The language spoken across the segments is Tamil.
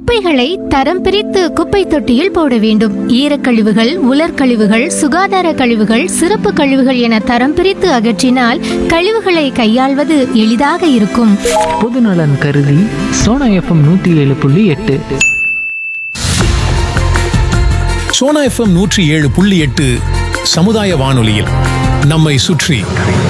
குப்பைகளை தரம் பிரித்து குப்பை தொட்டியில் போட வேண்டும் ஈரக்கழிவுகள் உலர்கழிவுகள் சுகாதார கழிவுகள் சிறப்பு கழிவுகள் என தரம் பிரித்து அகற்றினால் கழிவுகளை கையாள்வது எளிதாக இருக்கும் பொதுநலன் கருதி சோனா எஃப்எம் நூற்றி ஏழு புள்ளி எட்டு சோனா எஃப்எம் நூற்றி ஏழு புள்ளி எட்டு சமுதாய வானொலியில் நம்மை சுற்றி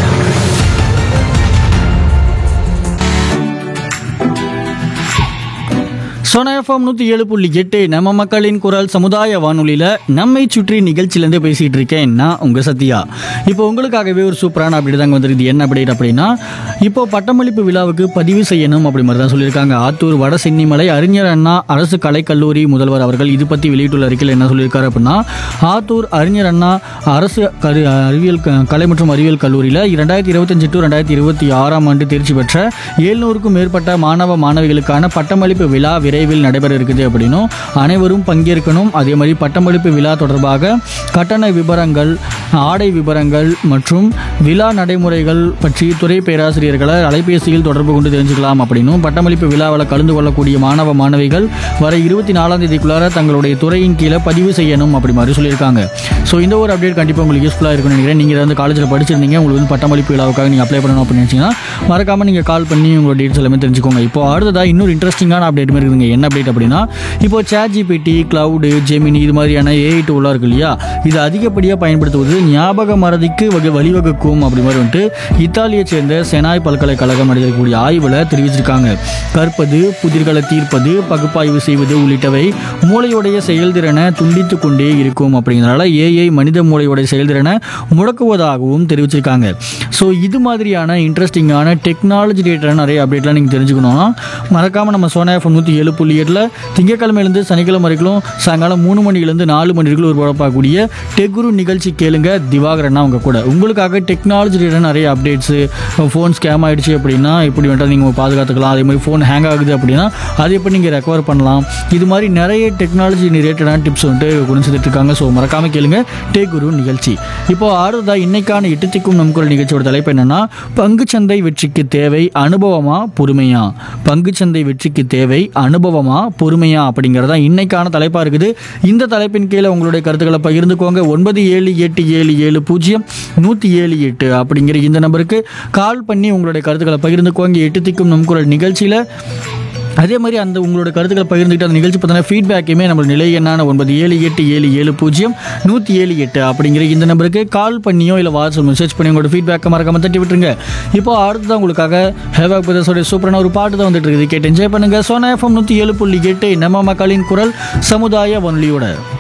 சோனா எஃப்எம் நூற்றி ஏழு புள்ளி எட்டு நம்ம மக்களின் குரல் சமுதாய வானொலியில் நம்மை சுற்றி நிகழ்ச்சியிலேருந்து பேசிகிட்டு இருக்கேன் நான் உங்கள் சத்யா இப்போ உங்களுக்காகவே ஒரு சூப்பரான அப்டேட் தாங்க வந்திருக்கு என்ன அப்டேட் அப்படின்னா இப்போ பட்டமளிப்பு விழாவுக்கு பதிவு செய்யணும் அப்படி மாதிரி தான் சொல்லியிருக்காங்க ஆத்தூர் வட சென்னிமலை அறிஞர் அண்ணா அரசு கலைக்கல்லூரி முதல்வர் அவர்கள் இது பற்றி வெளியிட்டுள்ள அறிக்கையில் என்ன சொல்லியிருக்காரு அப்படின்னா ஆத்தூர் அறிஞர் அண்ணா அரசு கரு அறிவியல் க- கலை மற்றும் அறிவியல் கல்லூரியில் இரண்டாயிரத்தி இருபத்தஞ்சு டு ரெண்டாயிரத்தி இருபத்தி ஆறாம் ஆண்டு தேர்ச்சி பெற்ற எழுநூறுக்கும் மேற்பட்ட மாணவ மாணவிகளுக்கான பட்டமளிப்பு விழா விரைவில் நடைபெற இருக்குது அப்படின்னும் அனைவரும் பங்கேற்கணும் அதே மாதிரி பட்டமளிப்பு விழா தொடர்பாக கட்டண விவரங்கள் ஆடை விவரங்கள் மற்றும் விழா நடைமுறைகள் பற்றி துறை பேராசிரியர்களை அலைபேசியில் தொடர்பு கொண்டு தெரிஞ்சுக்கலாம் அப்படின்னும் பட்டமளிப்பு விழாவில் கலந்து கொள்ளக்கூடிய மாணவ மாணவிகள் வர இருபத்தி நாலாம் தேதிக்குள்ளார தங்களுடைய துறையின் கீழே பதிவு செய்யணும் அப்படி மாதிரி சொல்லியிருக்காங்க ஸோ இந்த ஒரு அப்டேட் கண்டிப்பாக உங்களுக்கு யூஸ்ஃபுல்லாக இருக்கும்னு நினைக்கிறேன் நீங்கள் வந்து காலேஜில் படிச்சிருந்தீங்க உங்களுக்கு வந்து பட்டமளிப்பு விழாவுக்காக நீங்கள் அப்ளை பண்ணணும் அப்படின்னு நினச்சிங்கன்னா மறக்காமல் நீங்கள் கால் பண்ணி உங்களோட டீட்டெயில்ஸ் எல்லாமே தெரிஞ்சுக்கோங்க இப்போ அடுத்ததாக இன்னொரு இன்ட்ரெஸ்டிங்கான அப்டேட் இருக்குதுங்க என்ன அப்டேட் அப்படின்னா இப்போ சேட் ஜிபிடி கிளவுடு ஜெமினி இது மாதிரியான ஏஐ டூலாக இருக்கு இல்லையா இது அதிகப்படியாக பயன்படுத்துவது ஞாபக மறதிக்கு வகை வழிவகுக்கும் அப்படி மாதிரி வந்துட்டு இத்தாலியை சேர்ந்த செனாய் பல்கலைக்கழகம் நடத்தக்கூடிய ஆய்வில் தெரிவிச்சிருக்காங்க கற்பது புதிர்களை தீர்ப்பது பகுப்பாய்வு செய்வது உள்ளிட்டவை மூளையுடைய செயல்திறனை துண்டித்து கொண்டே இருக்கும் அப்படிங்கிறனால ஏஐ மனித மூளையோடைய செயல்திறனை முடக்குவதாகவும் தெரிவிச்சிருக்காங்க ஸோ இது மாதிரியான இன்ட்ரெஸ்டிங்கான டெக்னாலஜி ரிலேட்டடான நிறைய அப்டேட்லாம் நீங்கள் தெரிஞ்சுக்கணும்னா மறக்காமல் நம்ம சோனா எஃப்எம் நூற்றி ஏழு புள்ளி எட்டில் திங்கக்கிழமையிலேருந்து சனிக்கிழமை வரைக்கும் சாயங்காலம் மூணு மணிலேருந்து நாலு மணி வரைக்கும் ஒரு பார்க்கக்கூடிய டெக்குரு நிகழ்ச்சி கேளுங்க திவாகரன்னா அவங்க கூட உங்களுக்காக டெக்னாலஜி ரிலேட்டட் நிறைய அப்டேட்ஸு ஃபோன் ஸ்கேம் ஆயிடுச்சு அப்படின்னா இப்படி வந்துட்டு நீங்கள் பாதுகாத்துக்கலாம் அதே மாதிரி ஃபோன் ஹேங் ஆகுது அப்படின்னா அதை எப்படி நீங்கள் ரெக்கவர் பண்ணலாம் இது மாதிரி நிறைய டெக்னாலஜி ரிலேட்டடான டிப்ஸ் வந்துட்டு கொண்டு வந்துட்டு இருக்காங்க ஸோ மறக்காம கேளுங்க டே குரு நிகழ்ச்சி இப்போ அடுத்ததா இன்னைக்கான இட்டுத்திக்கும் நம் குரல் நிகழ்ச்சியோட தலைப்பு என்னன்னா பங்குச்சந்தை வெற்றிக்கு தேவை அனுபவமா பொறுமையா பங்குச்சந்தை வெற்றிக்கு தேவை அனுபவமா பொறுமையா அப்படிங்கிறதா இன்னைக்கான தலைப்பா இருக்குது இந்த தலைப்பின் கீழே உங்களுடைய கருத்துக்களை பகிர்ந்துக்கோங்க ஒன்பது ஏழு எட்டு ஏழு ஏழு பூஜ்ஜியம் நூற்றி ஏழு எட்டு அப்படிங்கிற இந்த நம்பருக்கு கால் பண்ணி உங்களுடைய கருத்துக்களை பகிர்ந்துக்கோங்க எட்டு திக்கும் நம் குரல் நிகழ்ச்சியில் அதே மாதிரி அந்த உங்களோட கருத்துக்களை பகிர்ந்துக்கிட்டு அந்த நிகழ்ச்சி பற்றின ஃபீட்பேக்குமே நம்ம நிலை எண்ணான ஒன்பது ஏழு எட்டு ஏழு ஏழு பூஜ்ஜியம் நூற்றி ஏழு எட்டு அப்படிங்கிற இந்த நம்பருக்கு கால் பண்ணியோ இல்லை வாட்ஸ்அப் மெசேஜ் பண்ணி உங்களோட ஃபீட்பேக்கை மறக்காம தட்டி விட்டுருங்க இப்போ அடுத்ததான் உங்களுக்காக ஹேவாக் பிரதர்ஸோட சூப்பரான ஒரு பாட்டு தான் வந்துட்டு இருக்குது கேட்டு என்ஜாய் பண்ணுங்க சோனா எஃப்எம் நூற்றி ஏழு புள்ளி எட்டு நம்ம மக்களின் குரல் சமுதாய வானொலியோட